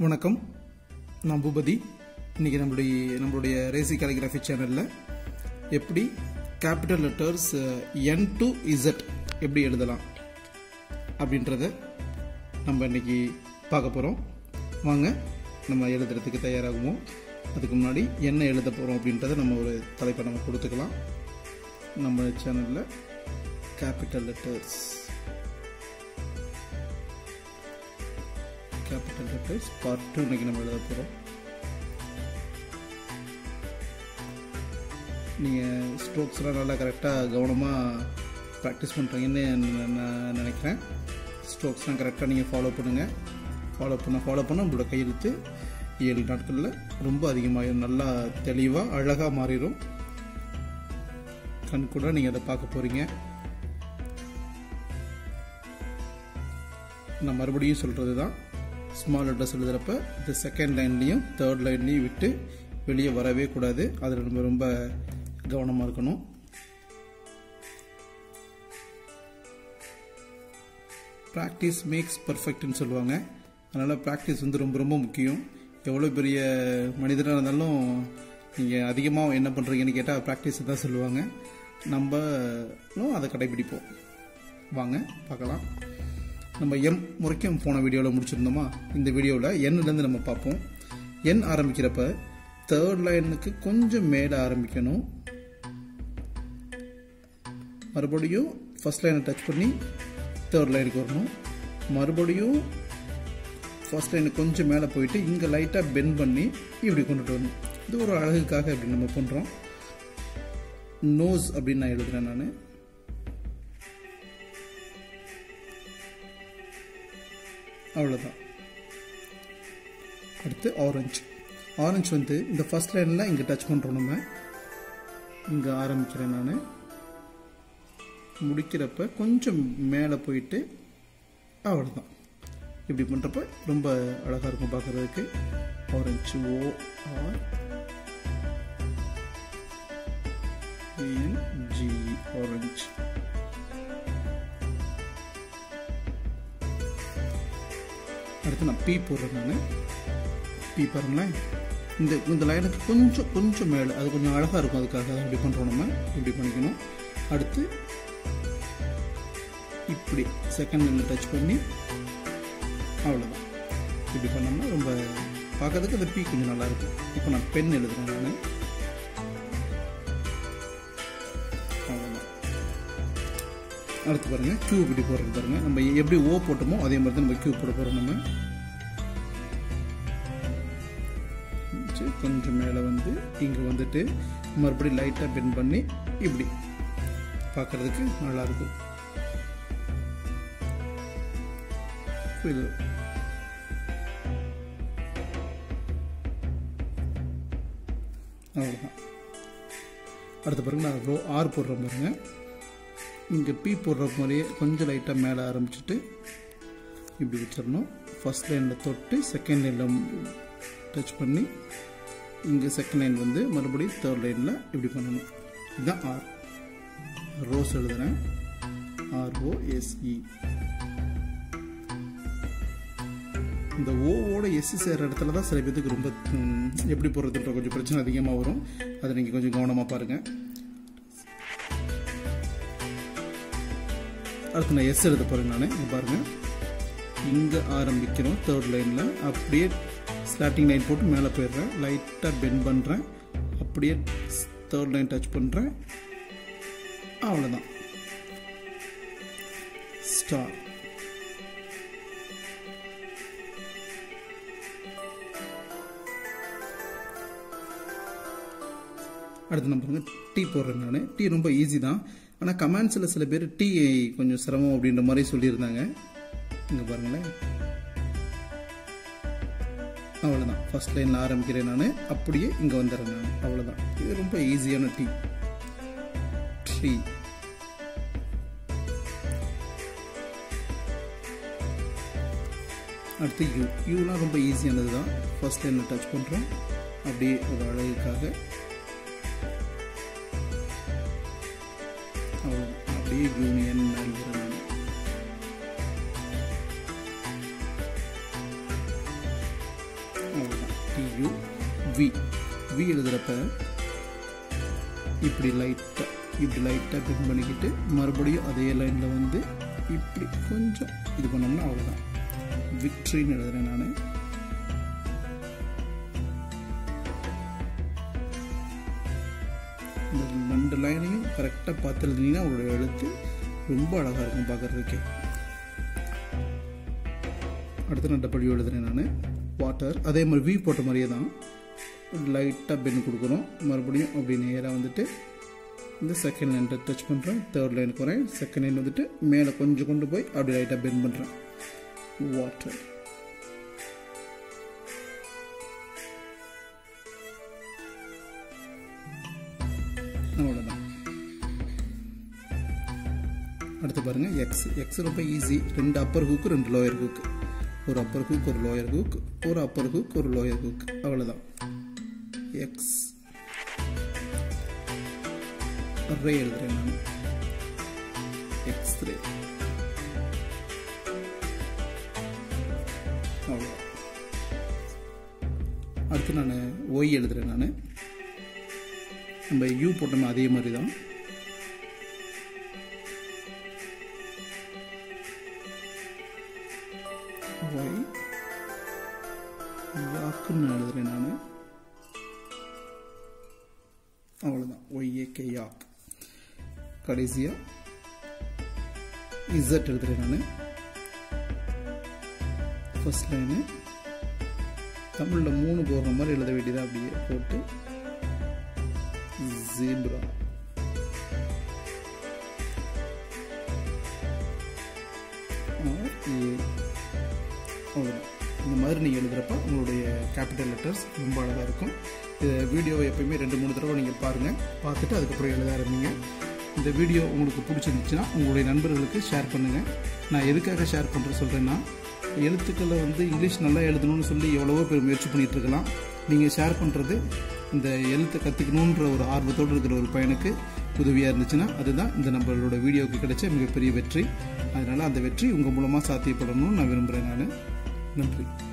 வணக்கம் நான் பூபதி இன்னைக்கு நம்மளுடைய நம்மளுடைய ரேசி கேலிகிராஃபி சேனலில் எப்படி capital letters N to Z எப்படி எழுதலாம் அப்படின்றத நம்ம இன்னைக்கு பார்க்க போகிறோம் வாங்க நம்ம எழுதுறதுக்கு தயாராகுவோம் அதுக்கு முன்னாடி என்ன எழுத போகிறோம் அப்படின்றத நம்ம ஒரு தலைப்பை நம்ம கொடுத்துக்கலாம் நம்ம சேனலில் capital letters capital letters part two இன்னைக்கு நம்ம எழுத போகிறோம் நீங்கள் ஸ்ட்ரோக்ஸ்லாம் நல்லா கரெக்டாக கவனமாக ப்ராக்டிஸ் பண்ணுறீங்கன்னு நான் நினைக்கிறேன் ஸ்ட்ரோக்ஸ்லாம் கரெக்டாக நீங்கள் ஃபாலோ பண்ணுங்கள் ஃபாலோ பண்ண ஃபாலோ பண்ண உங்களோட கையெழுத்து ஏழு நாட்களில் ரொம்ப அதிகமாகிடும் நல்லா தெளிவாக அழகாக மாறிடும் கண் கூட நீங்கள் அதை பார்க்க போகிறீங்க நான் மறுபடியும் சொல்கிறது தான் ஸ்மால் லெட்டர்ஸ் எழுதுகிறப்ப இந்த செகண்ட் லைன்லேயும் தேர்ட் லைன்லேயும் விட்டு வெளியே வரவே கூடாது அதில் நம்ம ரொம்ப கவனமாக இருக்கணும் ப்ராக்டிஸ் மேக்ஸ் பர்ஃபெக்ட்னு சொல்லுவாங்க அதனால் ப்ராக்டிஸ் வந்து ரொம்ப ரொம்ப முக்கியம் எவ்வளோ பெரிய மனிதராக இருந்தாலும் நீங்கள் அதிகமாக என்ன பண்ணுறீங்கன்னு கேட்டால் ப்ராக்டிஸ் தான் சொல்லுவாங்க நம்மளும் அதை கடைபிடிப்போம் வாங்க பார்க்கலாம் நம்ம எம் முறைக்கும் போன வீடியோவில் முடிச்சிருந்தோமா இந்த வீடியோவில் எண்ணிலேருந்து நம்ம பார்ப்போம் எண் ஆரம்பிக்கிறப்ப தேர்ட் லைனுக்கு கொஞ்சம் மேலே ஆரம்பிக்கணும் மறுபடியும் ஃபர்ஸ்ட் லைனை டச் பண்ணி தேர்ட் லைனுக்கு வரணும் மறுபடியும் ஃபர்ஸ்ட் லைனுக்கு கொஞ்சம் மேலே போயிட்டு இங்கே லைட்டாக பெண்ட் பண்ணி இப்படி கொண்டுட்டு வரணும் இது ஒரு அழகுக்காக இப்படி நம்ம பண்ணுறோம் நோஸ் அப்படின்னு நான் எழுதுறேன் நான் அவ்வளோதான் அடுத்து ஆரஞ்சு ஆரஞ்சு வந்து இந்த ஃபர்ஸ்ட் லைனில் இங்கே டச் பண்ணுறோம் நம்ம இங்கே ஆரம்பிக்கிறேன் நான் முடிக்கிறப்ப கொஞ்சம் மேலே போயிட்டு அவ்வளோதான் இப்படி பண்ணுறப்ப ரொம்ப அழகாக இருக்கும் பார்க்குறதுக்கு orange O R G orange அடுத்து நான் பி போடுறேன் நான் பி பாருங்களேன் இந்த இந்த லைனுக்கு கொஞ்சம் கொஞ்சம் மேலே அது கொஞ்சம் அழகாக இருக்கும் அதுக்காக தான் இப்படி பண்ணுறோம் நம்ம இப்படி பண்ணிக்கணும் அடுத்து இப்படி செகண்ட் லைனில் டச் பண்ணி அவ்வளோதான் இப்படி பண்ணோம்னா ரொம்ப பார்க்கறதுக்கு அந்த பி கொஞ்சம் நல்லாயிருக்கும் இப்போ நான் பென் எழுதுறேன் நான் அவ்வளோதான் அடுத்து பாருங்கள் கியூ இப்படி போடுறது பாருங்கள் நம்ம எப்படி ஓ போட்டோமோ அதே மாதிரி தான் நம்ம கியூ போட போகிறோம் நம்ம கொஞ்சம் மேலே வந்து இங்கே வந்துட்டு மறுபடியும் லைட்டாக பெண்ட் பண்ணி இப்படி பார்க்குறதுக்கு நல்லாயிருக்கும் இது அவ்வளோதான் அடுத்த பாருங்க நான் ரோ ஆர் போடுறேன் பாருங்க இங்கே பி போடுற மாதிரியே கொஞ்சம் லைட்டாக மேலே ஆரம்பிச்சுட்டு இப்படி வச்சிடணும் ஃபஸ்ட் லைனில் தொட்டு செகண்ட் லைனில் டச் பண்ணி இங்கே செகண்ட் லைன் வந்து மறுபடியும் தேர்ட் லைனில் இப்படி பண்ணணும் இதுதான் ஆர் ரோஸ் எழுதுகிறேன் ஆர்ஓஎஸ்இ இந்த ஓவோட எஸ்சி சேர்ற இடத்துல தான் சில பேத்துக்கு ரொம்ப எப்படி போடுறதுன்ற கொஞ்சம் பிரச்சனை அதிகமாக வரும் அதை நீங்கள் கொஞ்சம் கவனமாக பாருங்கள் அடுத்து நான் எஸ் எழுத போகிறேன் நான் இங்கே பாருங்கள் இங்கே ஆரம்பிக்கிறோம் தேர்ட் லைனில் அப்படியே ஸ்டார்டிங் லைன் போட்டு மேலே போயிடுறேன் லைட்டாக பெண்ட் பண்ணுறேன் அப்படியே தேர்ட் லைன் டச் பண்ணுறேன் அவ்வளோதான் ஸ்டார் அடுத்து நம்ம பாருங்க டீ போடுறேன் நான் டீ ரொம்ப ஈஸி தான் ஆனால் கமெண்ட்ஸில் சில பேர் டீ கொஞ்சம் சிரமம் அப்படின்ற மாதிரி சொல்லியிருந்தாங்க இங்கே பாருங்களேன் அவ்வளோதான் ஃபர்ஸ்ட் லைனில் ஆரம்பிக்கிறேன் நான் அப்படியே இங்கே வந்துடுறேன் நான் அவ்வளோதான் இது ரொம்ப ஈஸியான டீ ட்ரீ அடுத்து யூ யூலாம் ரொம்ப ஈஸியானது தான் ஃபர்ஸ்ட் லைனில் டச் பண்ணுறோம் அப்படியே ஒரு அழகுக்காக அவ்வளோ அப்படியே யூனியன் எழுதுகிறேன் நான் வி வி எழுதுகிறப்ப இப்படி லைட்டாக இப்படி லைட்டாக பெண்ட் பண்ணிக்கிட்டு மறுபடியும் அதே லைனில் வந்து இப்படி கொஞ்சம் இது பண்ணோம்னா அவ்வளோதான் விக்ட்ரின்னு எழுதுறேன் நான் இந்த ரெண்டு லைனையும் கரெக்டாக பார்த்து எழுதுனீங்கன்னா அவரோட எழுத்து ரொம்ப அழகாக இருக்கும் பார்க்குறதுக்கே அடுத்து நான் டபிள்யூ எழுதுறேன் நான் வாட்டர் அதே மாதிரி வி போட்ட மாதிரியே தான் லைட்டாக பென் கொடுக்குறோம் மறுபடியும் அப்படி நேராக வந்துட்டு இந்த செகண்ட் லைன் டச் பண்ணுறேன் தேர்ட் லைனுக்கு வரேன் செகண்ட் லைன் வந்துட்டு மேலே கொஞ்சம் கொண்டு போய் அப்படி லைட்டாக பென் பண்ணுறேன் வாட்டர் அவ்வளோதான் அடுத்து பாருங்கள் எக்ஸ் எக்ஸ் ரொம்ப ஈஸி ரெண்டு அப்பர் ஹூக்கு ரெண்டு லோயர் ஹூக்கு ஒரு அப்பர் ஹூக் ஒரு லோயர் ஹூக் ஒரு அப்பர் ஹூக் ஒரு லோயர் ஹூக் அவ்வளோதான் எக்ஸ் ரே எழுதுறேன் நான் எக்ஸ் ரே அவ்வளோ அடுத்து நான் ஒய் எழுதுறேன் நான் நம்ம யூ போட்டோம் அதே மாதிரி தான் ஒய் யாக்குன்னு எழுதுறேன் நான் அவ்வளோதான் ஒய்ஏகே யாக் கடைசியாக இசட் எழுதுறேன் நான் ஃபர்ஸ்ட் லைனு தமிழில் மூணு போடுற மாதிரி எழுத வேண்டியதாக அப்படியே போட்டு ஜீப்ரா அவ்வளோதான் இந்த மாதிரி நீங்கள் எழுதுகிறப்ப உங்களுடைய கேபிட்டல் லெட்டர்ஸ் ரொம்ப அழகாக இருக்கும் இந்த வீடியோவை எப்பயுமே ரெண்டு மூணு தடவை நீங்கள் பாருங்கள் பார்த்துட்டு அதுக்கப்புறம் எழுத ஆரம்பிங்க இந்த வீடியோ உங்களுக்கு பிடிச்சிருந்துச்சுன்னா உங்களுடைய நண்பர்களுக்கு ஷேர் பண்ணுங்கள் நான் எதுக்காக ஷேர் பண்ணுற சொல்கிறேன்னா எழுத்துக்களை வந்து இங்கிலீஷ் நல்லா எழுதணும்னு சொல்லி எவ்வளவோ பேர் முயற்சி பண்ணிகிட்டு இருக்கலாம் நீங்கள் ஷேர் பண்ணுறது இந்த எழுத்தை கற்றுக்கணுன்ற ஒரு ஆர்வத்தோடு இருக்கிற ஒரு பையனுக்கு உதவியாக இருந்துச்சுன்னா அதுதான் இந்த நம்மளோட வீடியோவுக்கு கிடைச்ச மிகப்பெரிய வெற்றி அதனால் அந்த வெற்றி உங்கள் மூலமாக சாத்தியப்படணும்னு நான் விரும்புகிறேன் நான் நன்றி